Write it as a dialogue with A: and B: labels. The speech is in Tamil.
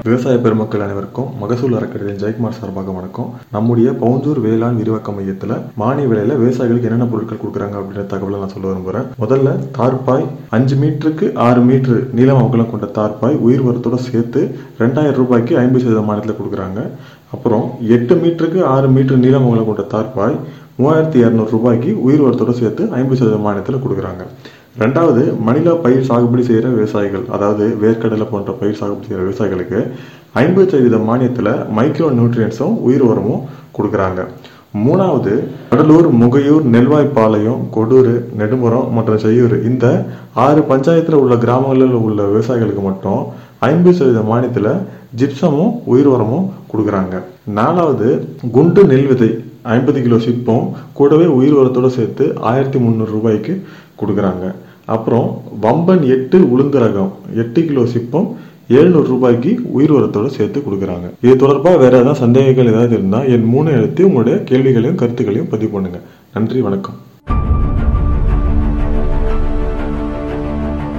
A: விவசாய பெருமக்கள் அனைவருக்கும் மகசூல் அறக்கட்டளை ஜெயக்குமார் சார்பாக வணக்கம் நம்முடைய பவுஞ்சூர் வேளாண் விரிவாக்க மையத்தில் மானிய விலையில விவசாயிகளுக்கு என்னென்ன பொருட்கள் கொடுக்குறாங்க அப்படின்ற தகவலை நான் சொல்ல விரும்புகிறேன் முதல்ல தார்பாய் அஞ்சு மீட்டருக்கு ஆறு மீட்டர் நீளம் அகலம் கொண்ட தார்பாய் உயிர் வரத்தோட சேர்த்து ரெண்டாயிரம் ரூபாய்க்கு ஐம்பது சதவீத மானியத்தில் கொடுக்குறாங்க அப்புறம் எட்டு மீட்டருக்கு ஆறு மீட்டர் நீளம் அகலம் கொண்ட தார்பாய் மூவாயிரத்தி இரநூறு ரூபாய்க்கு உயிர் வரத்தோட சேர்த்து ஐம்பது சதவீத மானியத்தில் கொடுக்குறாங்க ரெண்டாவது மணிலா பயிர் சாகுபடி செய்கிற விவசாயிகள் அதாவது வேர்க்கடலை போன்ற பயிர் சாகுபடி செய்கிற விவசாயிகளுக்கு ஐம்பது சதவீத மானியத்தில் மைக்ரோ நியூட்ரியன்ஸும் உயிர் உரமும் கொடுக்குறாங்க மூணாவது கடலூர் முகையூர் நெல்வாய்ப்பாளையம் கொடூர் நெடுமுறம் மற்றும் செய்யூர் இந்த ஆறு பஞ்சாயத்தில் உள்ள கிராமங்களில் உள்ள விவசாயிகளுக்கு மட்டும் ஐம்பது சதவீத மானியத்தில் ஜிப்சமும் உயிர் உரமும் கொடுக்குறாங்க நாலாவது குண்டு நெல் விதை ஐம்பது கிலோ சிப்பம் கூடவே உயிர் உரத்தோட சேர்த்து ஆயிரத்தி முந்நூறு ரூபாய்க்கு கொடுக்குறாங்க அப்புறம் வம்பன் எட்டு உளுந்து ரகம் எட்டு கிலோ சிப்பம் எழுநூறு ரூபாய்க்கு உயிர் உரத்தோட சேர்த்து கொடுக்குறாங்க இது தொடர்பாக வேற ஏதாவது சந்தேகங்கள் ஏதாவது இருந்தால் என் மூணு எழுத்து உங்களுடைய கேள்விகளையும் கருத்துக்களையும் பதிவு பண்ணுங்க நன்றி வணக்கம்